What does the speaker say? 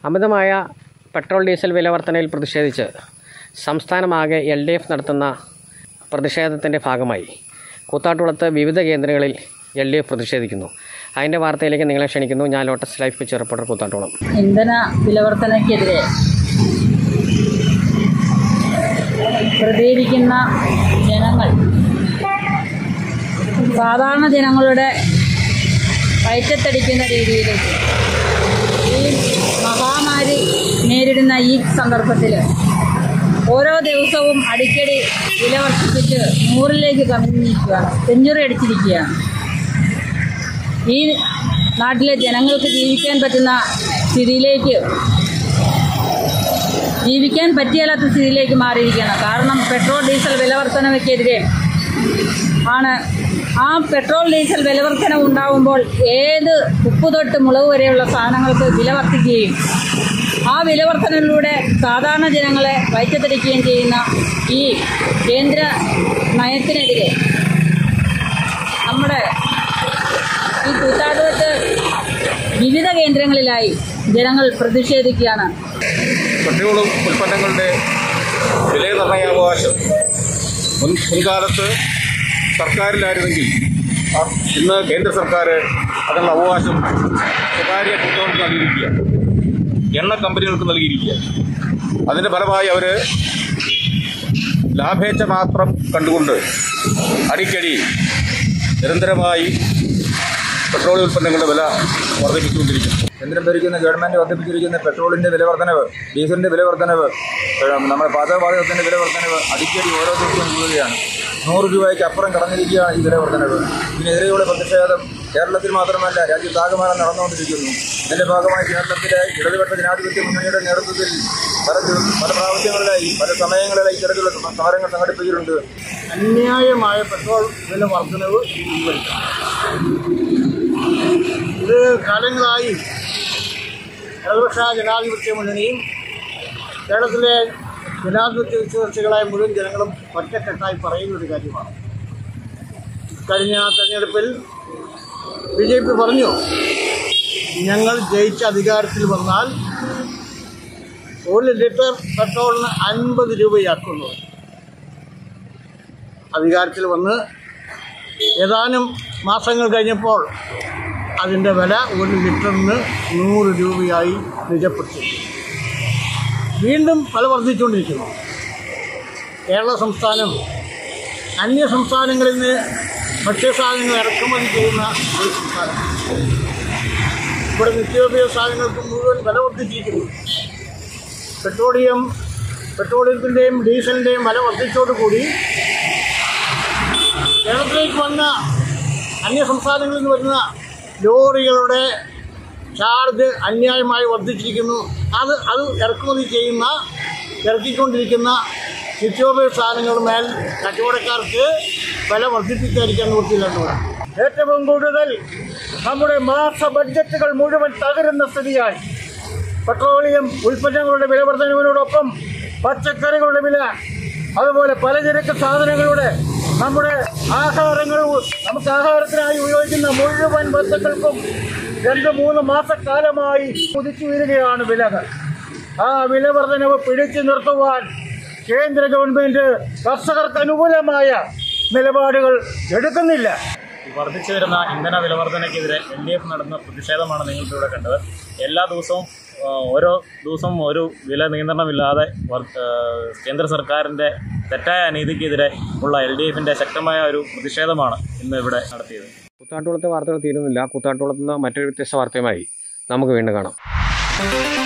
അമിതമായ petrol diesel വില വർധനയിൽ പ്രതിഷേധിച്ച് സംസ്ഥാനമാകെ എൽ ഡി എഫ് നടത്തുന്ന പ്രതിഷേധത്തിൻ്റെ ഭാഗമായി കൂത്താട്ടുകുളത്ത് വിവിധ കേന്ദ്രങ്ങളിൽ എൽ ഡി എഫ് പ്രതിഷേധിക്കുന്നു അതിൻ്റെ വാർത്തയിലേക്ക് നിങ്ങളെ ക്ഷണിക്കുന്നു ഞാൻ lotus life pitch reporter Koothattukulam ഇന്ധന വിലവർധനയ്ക്കെതിരെ പ്രതികരിക്കുന്ന ജനങ്ങൾ സാധാരണ ജനങ്ങളുടെ വയറ്റത്തടിക്കുന്ന രീതിയിലേക്ക് ഈ മഹാമാരി നേരിടുന്ന ഈ സന്ദർഭത്തിൽ ഓരോ ദിവസവും അടിക്കടി വില വർദ്ധിപ്പിച്ച് നൂറിലേക്ക് കവിഞ്ഞിരിക്കുകയാണ് സെഞ്ചുറി അടിച്ചിരിക്കുകയാണ് ഈ നാട്ടിലെ ജനങ്ങൾക്ക് ജീവിക്കാൻ പറ്റുന്ന സ്ഥിതിയിലേക്ക് ജീവിക്കാൻ പറ്റിയാലാത്ത സ്ഥിതിയിലേക്ക് മാറിയിരിക്കുകയാണ് കാരണം പെട്രോൾ ഡീസൽ വിലവർധനവയ്ക്കെതിരെ ആണ് ആ പെട്രോൾ ഡീസൽ വിലവർധന ഉണ്ടാകുമ്പോൾ ഏത് ഉപ്പ് തൊട്ട് മുളക് വരെയുള്ള സാധനങ്ങൾക്ക് വില വർദ്ധിക്കുകയും ആ വിലവർധനയിലൂടെ സാധാരണ ജനങ്ങളെ വയറ്റത്തിരിക്കുകയും ചെയ്യുന്ന ഈ കേന്ദ്ര നയത്തിനെതിരെ നമ്മുടെ ഈ കൂത്താട്ടുകത്ത് വിവിധ കേന്ദ്രങ്ങളിലായി ജനങ്ങൾ പ്രതിഷേധിക്കുകയാണ് പെട്രോൾ ഉൽപ്പന്നങ്ങളുടെ വില നിർണയാവകാശം മുൻ മുൻകാലത്ത് സർക്കാരിലായിരുന്നെങ്കിൽ ആ- ഇന്ന് കേന്ദ്ര സർക്കാർ അതിനുള്ള അവകാശം സ്വകാര്യ കമ്പനികൾക്ക് നൽകിയിരിക്കുക എണ്ണ കമ്പനികൾക്ക് നൽകിയിരിക്കുക അതിൻ്റെ ഫലമായി അവർ ലാഭേച്ഛ മാത്രം കണ്ടുകൊണ്ട് അടിക്കടി നിരന്തരമായി പെട്രോൾ ഉൽപ്പന്നങ്ങളുടെ വില വർദ്ധിപ്പിച്ചുകൊണ്ടിരിക്കുന്നു കേന്ദ്രം ഭരിക്കുന്ന ഗവൺമെന്റ് വർദ്ധിപ്പിച്ചിരിക്കുന്ന പെട്രോളിന്റെ വില വർധനവ് ഡീസലിന്റെ വില വർധനവ് ഏഹ് നമ്മുടെ പാചകവാതകത്തിന്റെ വില വർധനവ് അടിക്കടി ഓരോ ദിവസവും കൂടുകയാണ് നൂറ് രൂപയ്ക്ക് അപ്പുറം കടന്നിരിക്കുകയാണ് ഈ വില വർധനവ് ഇതിനെതിരെയുള്ള പ്രതിഷേധം കേരളത്തിൽ മാത്രമല്ല രാജ്യത്താകമാനം നടന്നുകൊണ്ടിരിക്കുന്നു ഇതിന്റെ ഭാഗമായി കേരളത്തിലെ ഇടതുപക്ഷ ജനാധിപത്യ മുന്നണിയുടെ നേതൃത്വത്തിൽ പല ദിവ- പല പ്രാവശ്യങ്ങളിലായി പല സമയങ്ങളിലായി ഇത്തരത്തിലുള്ള സമ- സമരങ്ങൾ സംഘടിപ്പിച്ചിട്ടുണ്ട് അന്യായമായ പെട്രോൾ വില വർധനവ് പിൻവലിക്കണം ഇത് കാലങ്ങളായി ഇടതുപക്ഷ ജനാധിപത്യ മുന്നണിയും കേരളത്തിലെ ജനാധിപത്യ വിശ്വാസികളായ മുഴുവൻ ജനങ്ങളും ഒറ്റക്കെട്ടായി പറയുന്ന ഒരു കാര്യമാണ് കഴിഞ്ഞ തെരഞ്ഞെടുപ്പിൽ ബി ജെ പി പറഞ്ഞു ഞങ്ങൾ ജയിച്ച അധികാരത്തിൽ വന്നാൽ ഒരു ലിറ്റർ പെട്രോളിന് അൻപത് രൂപയാക്കുന്നു അധികാരത്തിൽ വന്ന് ഏതാനും മാസങ്ങൾ കഴിഞ്ഞപ്പോൾ അതിൻ്റെ വില ഒരു ലിറ്ററിന് നൂറ് രൂപയായി നിജപ്പെടുത്തി വീണ്ടും വില വർദ്ധിച്ചുകൊണ്ടിരിക്കുന്നു കേരള സംസ്ഥാനം അന്യ സംസ്ഥാനങ്ങളിൽ നിന്ന് ഭക്ഷ്യസാധനങ്ങൾ ഇറക്കുമതി ചെയ്യുന്ന ഒരു സംസ്ഥാനം ഇവിടെ നിത്യോപയോഗ സാധനങ്ങൾക്ക് മുഴുവൻ വില വർദ്ധിച്ചിരിക്കുന്നു പെട്രോളിയം പെട്രോളിയത്തിൻ്റെയും ഡീസലിൻ്റെയും വില വർദ്ധിച്ചതോടുകൂടി കേരളത്തിലേക്ക് വന്ന അന്യ സംസ്ഥാനങ്ങളിൽ നിന്ന് വരുന്ന ലോറികളുടെ ചാർജ് അന്യായമായി വർദ്ധിച്ചിരിക്കുന്നു അത് അത് ഇറക്കുമതി ചെയ്യുന്ന ഇറക്കിക്കൊണ്ടിരിക്കുന്ന നിത്യോപയോഗ സാധനങ്ങളുടെ മേൽ കച്ചവടക്കാർക്ക് വില വർദ്ധിപ്പിക്കാതിരിക്കാൻ നിവൃത്തിയില്ലെന്ന് ഏറ്റവും കൂടുതൽ നമ്മുടെ മാസ ബഡ്ജറ്റുകൾ മുഴുവൻ തകരുന്ന സ്ഥിതിയായി പെട്രോളിയം ഉൽപ്പന്നങ്ങളുടെ വില വർധനവിനോടൊപ്പം പച്ചക്കറികളുടെ വില അതുപോലെ പലചരക്ക് സാധനങ്ങളുടെ നമ്മുടെ ആഹാരങ്ങൾ നമുക്ക് ആഹാരത്തിനായി ഉപയോഗിക്കുന്ന മുഴുവൻ വസ്തുക്കൾക്കും രണ്ട് മൂന്ന് മാസക്കാലമായി കുതിച്ചു വരികയാണ് വിലകൾ ആ വില വർധനവ് പിടിച്ചു നിർത്തുവാൻ കേന്ദ്ര ഗവൺമെന്റ് കർഷകർക്ക് അനുകൂലമായ നിലപാടുകൾ എടുക്കുന്നില്ല വർദ്ധിച്ചു വരുന്ന ഇന്ധന വിലവർധനയ്ക്കെതിരെ എൽ ഡി എഫ് നടന്ന പ്രതിഷേധമാണ് നിങ്ങൾക്കിവിടെ കണ്ടത് എല്ലാ ദിവസവും ആ, ഓരോ ദിവസവും ഒരു വില നിയന്ത്രണമില്ലാതെ വർ- ആ, കേന്ദ്ര സർക്കാരിൻ്റെ തെറ്റായ അനീതിക്കെതിരെ ഉള്ള എൽ ഡി എഫിൻ്റെ ശക്തമായ ഒരു പ്രതിഷേധമാണ് ഇന്ന് ഇവിടെ നടത്തിയത് കൂത്താട്ടുകുളത്തെ വാർത്തകൾ തീരുന്നില്ല കൂത്താട്ടുകുളത്ത് നിന്ന് മറ്റൊരു വ്യത്യസ്ത വാർത്തയുമായി നമുക്ക് വീണ്ടും കാണാം